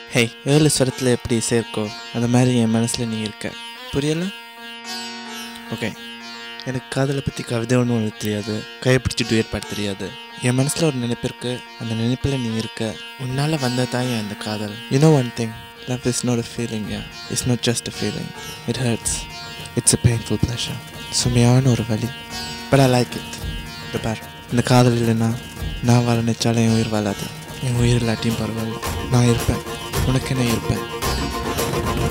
ஹே ஏழு ஸ்வரத்தில் எப்படி சேர்க்கோ அந்த மாதிரி என் மனசில் நீ இருக்க புரியல ஓகே எனக்கு காதலை பற்றி கவிதை ஒன்றும் எழுத தெரியாது கையை பிடிச்சி டுயட் பாட தெரியாது என் மனசில் ஒரு நினைப்பு இருக்கு அந்த நினைப்பில் நீ இருக்க உன்னால் வந்தது தான் என் அந்த காதல் you know one thing love is not a feeling yeah it's not just a feeling it hurts it's a painful pleasure சுமையான ஒரு வழி பட் ஐ லைக் இட் இது பார் இந்த காதல் இல்லைன்னா நான் வாழ நினைச்சாலும் என் உயிர் வாழாது என் உயிர் இல்லாட்டியும் பரவாயில்ல நான் இருப்பேன் உனக்கு என்ன இருப்பேன்